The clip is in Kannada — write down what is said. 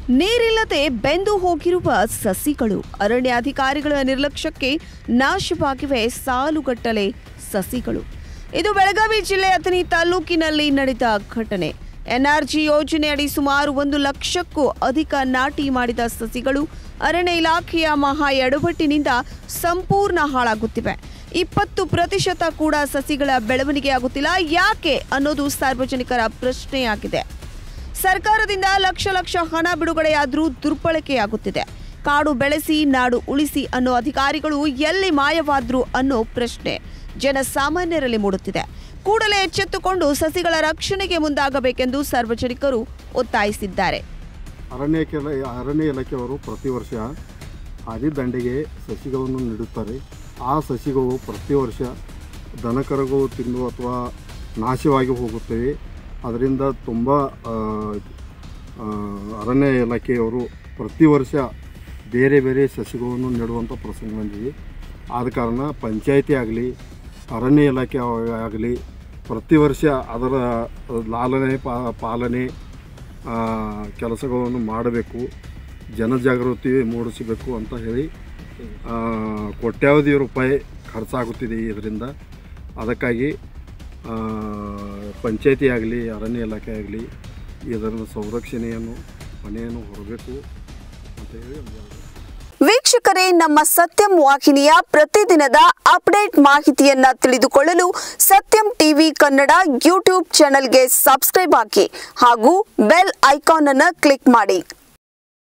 ನೀರಿಲ್ಲದೆ ಬೆಂದು ಹೋಗಿರುವ ಸಸಿಗಳು ಅರಣ್ಯಾಧಿಕಾರಿಗಳ ನಿರ್ಲಕ್ಷ್ಯಕ್ಕೆ ನಾಶವಾಗಿವೆ ಸಾಲುಗಟ್ಟಲೆ ಸಸಿಗಳು ಇದು ಬೆಳಗಾವಿ ಜಿಲ್ಲೆ ಅಥಣಿ ತಾಲೂಕಿನಲ್ಲಿ ನಡೆದ ಘಟನೆ ಎನ್ಆರ್ಜಿ ಯೋಜನೆಯಡಿ ಸುಮಾರು ಒಂದು ಲಕ್ಷಕ್ಕೂ ಅಧಿಕ ನಾಟಿ ಮಾಡಿದ ಸಸಿಗಳು ಅರಣ್ಯ ಇಲಾಖೆಯ ಮಹಾ ಎಡವಟ್ಟಿನಿಂದ ಸಂಪೂರ್ಣ ಹಾಳಾಗುತ್ತಿವೆ ಇಪ್ಪತ್ತು ಪ್ರತಿಶತ ಕೂಡ ಸಸಿಗಳ ಬೆಳವಣಿಗೆ ಆಗುತ್ತಿಲ್ಲ ಯಾಕೆ ಅನ್ನೋದು ಸಾರ್ವಜನಿಕರ ಪ್ರಶ್ನೆಯಾಗಿದೆ ಸರ್ಕಾರದಿಂದ ಲಕ್ಷ ಲಕ್ಷ ಹಣ ಬಿಡುಗಡೆಯಾದರೂ ದುರ್ಬಳಕೆಯಾಗುತ್ತಿದೆ ಕಾಡು ಬೆಳೆಸಿ ನಾಡು ಉಳಿಸಿ ಅನ್ನೋ ಅಧಿಕಾರಿಗಳು ಎಲ್ಲಿ ಮಾಯವಾದ್ರು ಅನ್ನೋ ಪ್ರಶ್ನೆ ಜನಸಾಮಾನ್ಯರಲ್ಲಿ ಮೂಡುತ್ತಿದೆ ಕೂಡಲೇ ಎಚ್ಚೆತ್ತುಕೊಂಡು ಸಸಿಗಳ ರಕ್ಷಣೆಗೆ ಮುಂದಾಗಬೇಕೆಂದು ಸಾರ್ವಜನಿಕರು ಒತ್ತಾಯಿಸಿದ್ದಾರೆ ಅರಣ್ಯ ಕೆಲ ಅರಣ್ಯ ಇಲಾಖೆಯವರು ಪ್ರತಿ ವರ್ಷ ಹಾದಿ ದಂಡೆಗೆ ಸಸಿಗಳನ್ನು ನೀಡುತ್ತಾರೆ ಆ ಸಸಿಗಳು ಪ್ರತಿ ವರ್ಷ ದನಕರಗಳು ತಿಂದು ಅಥವಾ ನಾಶವಾಗಿ ಹೋಗುತ್ತವೆ ಅದರಿಂದ ತುಂಬ ಆ, ಆ, ಅರಣ್ಯ ಇಲಾಖೆಯವರು ಪ್ರತಿ ವರ್ಷ ಬೇರೆ ಬೇರೆ ಸಸಿಗಳನ್ನು ನೆಡುವಂಥ ಪ್ರಸಂಗ ಬಂದಿದೆ ಆದ ಕಾರಣ ಪಂಚಾಯಿತಿ ಆಗಲಿ ಅರಣ್ಯ ಇಲಾಖೆ ಆಗಲಿ ಪ್ರತಿ ವರ್ಷ ಅದರ ಲಾಲನೆ ಪಾ ಪಾಲನೆ ಆ, ಕೆಲಸಗಳನ್ನು ಮಾಡಬೇಕು ಜನಜಾಗೃತಿ ಮೂಡಿಸಬೇಕು ಅಂತ ಹೇಳಿ ಆ, ಕೋಟ್ಯಾವಧಿ ರೂಪಾಯಿ ಖರ್ಚಾಗುತ್ತಿದೆ ಇದರಿಂದ ಅದಕ್ಕಾಗಿ ಆ, ಪಂಚಾಯತಿ ಆಗಲಿ ಅರಣ್ಯ ಇಲಾಖೆ ಆಗಲಿ ಇದರ ಸಂರಕ್ಷಣೆಯನ್ನು ಮನೆಯನ್ನು ಹೊರಬೇಕು ಅಂತ ಹೇಳಿ ಒಂದು ಎರಡು ವೀಕ್ಷಕರೇ ನಮ್ಮ ಸತ್ಯಂ ವಾಹಿನಿಯ ಪ್ರತಿದಿನದ ಅಪ್ಡೇಟ್ ಮಾಹಿತಿಯನ್ನ ತಿಳಿದುಕೊಳ್ಳಲು ಸತ್ಯಂ ಟಿವಿ ಕನ್ನಡ ಯೂಟ್ಯೂಬ್ ಚಾನೆಲ್ಗೆ ಸಬ್ಸ್ಕ್ರೈಬ್ ಆಗಿ ಹಾಗೂ ಬೆಲ್ ಐಕಾನ್ ಅನ್ನು ಕ್ಲಿಕ್ ಮಾಡಿ